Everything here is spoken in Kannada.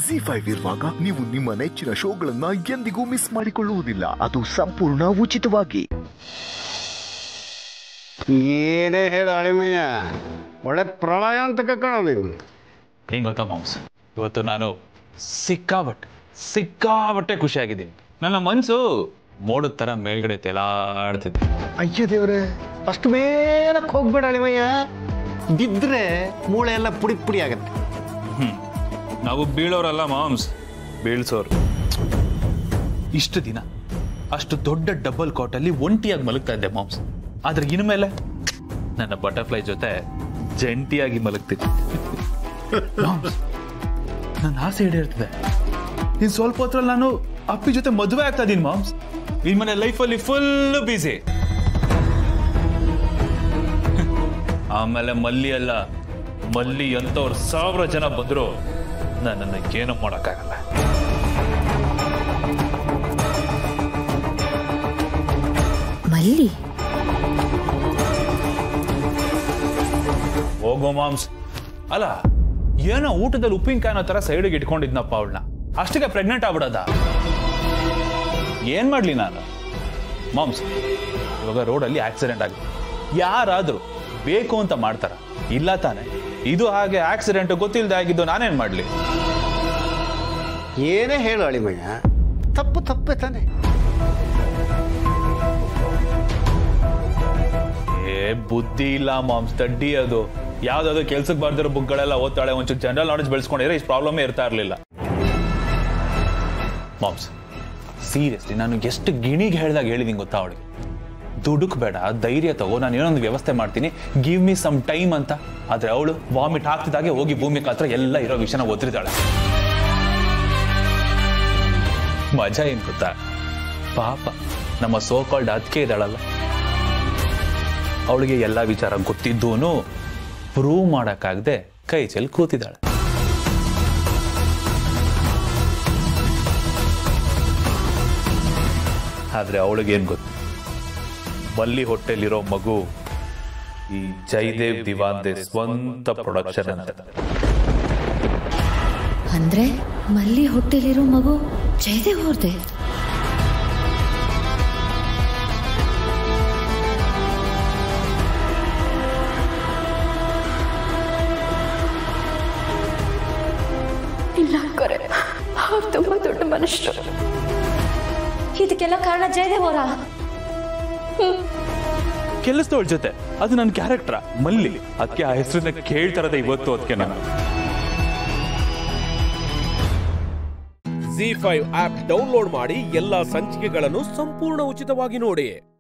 ಜಿ ಫೈವ್ ಇರುವಾಗ ನೀವು ನಿಮ್ಮ ನೆಚ್ಚಿನ ಶೋಗಳನ್ನ ಎಂದಿಗೂ ಮಿಸ್ ಮಾಡಿಕೊಳ್ಳುವುದಿಲ್ಲ ಅದು ಸಂಪೂರ್ಣ ಉಚಿತವಾಗಿ ಏನೇ ಹೇಳ ಅಳಿಮಯ್ಯ ಒಳ್ಳೆ ಪ್ರಳಯ ಅಂತ ಕಕ್ಕಣ ನೀವು ಹೆಂಗ್ ಗೊತ್ತಾ ಮಾಂಸ್ ಇವತ್ತು ನಾನು ಸಿಕ್ಕಾಬಟ್ಟೆ ಸಿಕ್ಕಾಬಟ್ಟೆ ಖುಷಿಯಾಗಿದ್ದೀನಿ ನನ್ನ ಮನಸ್ಸು ಮೋಡದ ಥರ ಮೇಲ್ಗಡೆ ತೇಲಾಡ್ತಿದೆ ಅಯ್ಯ ದೇವ್ರೆ ಅಷ್ಟು ಮೇಲಕ್ಕೆ ಹೋಗ್ಬೇಡ ಅಳಿಮಯ್ಯ ಬಿದ್ದರೆ ಮೂಳೆ ಎಲ್ಲ ಪುಡಿ ಪುಡಿ ಆಗತ್ತೆ ನಾವು ಬೀಳೋರಲ್ಲ ಮಾಮ್ಸ್ ಬೀಳ್ಸೋರು ಇಷ್ಟು ದಿನ ಅಷ್ಟು ದೊಡ್ಡ ಡಬಲ್ ಕಾಟಲ್ಲಿ ಒಂಟಿಯಾಗಿ ಮಲಗ್ತಾ ಇದ್ದೆ ಮಾಮ್ಸ್ ಆದ್ರೆ ಇನ್ಮೇಲೆ ನನ್ನ ಬಟರ್ಫ್ಲೈ ಜೊತೆ ಜಂಟಿಯಾಗಿ ಮಲಗ್ತೀನಿ ಮಾಮ್ಸ್ ನನ್ನ ಆಸೆ ಈಡೇರ್ತದೆ ಇನ್ ಸ್ವಲ್ಪ ಹೊತ್ತರಲ್ಲಿ ನಾನು ಅಪ್ಪಿ ಜೊತೆ ಮದುವೆ ಆಗ್ತಾ ಇದೀನಿ ಮಾಮ್ಸ್ ಇನ್ ಮನೆ ಲೈಫಲ್ಲಿ ಫುಲ್ ಬಿಸಿ ಆಮೇಲೆ ಮಲ್ಲಿ ಅಲ್ಲ ಮಲ್ಲಿ ಎಂತವ್ರು ಸಾವಿರ ಜನ ಬಂದ್ರು ನನ್ನನ್ನು ಏನು ಮಾಡೋಕ್ಕಾಗಲ್ಲ ಮಲ್ಲಿ ಹೋಗೋ ಮಾಮ್ಸ್ ಅಲ್ಲ ಏನೋ ಊಟದಲ್ಲಿ ಉಪ್ಪಿನಕಾಯಿನ ತರ ಸೈಡಿಗೆ ಇಟ್ಕೊಂಡಿದ್ನಪ್ಪ ಅವಳನ್ನ ಅಷ್ಟಕ್ಕೆ ಪ್ರೆಗ್ನೆಂಟ್ ಆಗ್ಬಿಡದ ಏನ್ ಮಾಡ್ಲಿ ನಾನು ಮಾಮ್ಸ್ ಇವಾಗ ರೋಡಲ್ಲಿ ಆಕ್ಸಿಡೆಂಟ್ ಆಗಿದೆ ಯಾರಾದ್ರೂ ಬೇಕು ಅಂತ ಮಾಡ್ತಾರ ಇಲ್ಲ ತಾನೆ ಇದು ಹಾಗೆ ಆಕ್ಸಿಡೆಂಟ್ ಗೊತ್ತಿಲ್ಲದೆ ಆಗಿದ್ದು ನಾನೇನ್ ಮಾಡ್ಲಿ ಏನೇ ಹೇಳು ಅಳಿಮಯ್ಯ ತಪ್ಪು ತಪ್ಪೇ ತಾನೆ ಏ ಬುದ್ಧಿ ಇಲ್ಲ ಮಾಮ್ಸ್ ತಡ್ಡಿ ಅದು ಯಾವ್ದಾದ್ರು ಕೆಲ್ಸಕ್ಕೆ ಬರ್ದಿರೋ ಬುಕ್ಗಳೆಲ್ಲ ಓದ್ತಾಳೆ ಒಂಚೂರು ಜನರಲ್ ನಾಲೆಜ್ ಬೆಳೆಸ್ಕೊಂಡಿದ್ರೆ ಇಷ್ಟು ಪ್ರಾಬ್ಲಮೇ ಇರ್ತಾ ಇರಲಿಲ್ಲ ಮಾಮ್ಸ್ ಸೀರಿಯಸ್ಲಿ ನಾನು ಎಷ್ಟು ಗಿಣಿಗೆ ಹೇಳ್ದಾಗ ಹೇಳಿದೀನಿ ಗೊತ್ತಾ ಅವಳಿಗೆ ದುಡುಕ್ ಬೇಡ ಧೈರ್ಯ ತಗೋ ನಾನು ಏನೊಂದು ವ್ಯವಸ್ಥೆ ಮಾಡ್ತೀನಿ ಗಿವ್ ಮಿ ಸಮ್ ಟೈಮ್ ಅಂತ ಆದ್ರೆ ಅವಳು ವಾಮಿಟ್ ಹಾಕ್ತಿದ್ದಾಗೆ ಹೋಗಿ ಭೂಮಿ ಹತ್ರ ಎಲ್ಲ ಇರೋ ವಿಷಯನ ಒದ್ರಿದಾಳೆ ಮಜಾ ಏನ್ ಗೊತ್ತಾ ಪಾಪ ನಮ್ಮ ಸೋ ಕಾಲ್ಡ್ ಅದಕ್ಕೆ ಇದ್ದಾಳಲ್ಲ ಅವಳಿಗೆ ಎಲ್ಲ ವಿಚಾರ ಗೊತ್ತಿದ್ದೂನು ಪ್ರೂವ್ ಮಾಡೋಕ್ಕಾಗದೆ ಕೈ ಚೆಲ್ಲಿ ಕೂತಿದ್ದಾಳೆ ಆದ್ರೆ ಅವಳಿಗೇನು ಗೊತ್ತು ಮಲ್ಲಿ ಹೊಟ್ಟೆಲಿರೋ ಮಗು ಈ ಜಯದೇವ್ ದಿವಾನ್ದೆ ಸ್ವಂತ ಪ್ರೊಡಕ್ಷನ್ ಅಂತ ಅಂದ್ರೆ ಮಲ್ಲಿ ಹೊಟ್ಟೆಲಿರೋ ಮಗು ಜಯದೇವ್ ಅವ್ರದೆ ಇಲ್ಲ ಕರೆ ಅವ್ರು ತುಂಬಾ ದೊಡ್ಡ ಮನುಷ್ಯರು ಇದಕ್ಕೆಲ್ಲ ಕಾರಣ ಜಯದೇವ್ ಅವರ ಕೆಲಸದವಳ ಜೊತೆ ಅದು ನನ್ನ ಕ್ಯಾರೆಕ್ಟರ್ ಮಲ್ಲಿ ಅದಕ್ಕೆ ಆ ಹೆಸರನ್ನ ಕೇಳ್ತಾರದೆ ಇವತ್ತು ಅದಕ್ಕೆ ನಾನು ಜಿ ಫೈವ್ ಆಪ್ ಡೌನ್ಲೋಡ್ ಮಾಡಿ ಎಲ್ಲಾ ಸಂಚಿಕೆಗಳನ್ನು ಸಂಪೂರ್ಣ ಉಚಿತವಾಗಿ ನೋಡಿ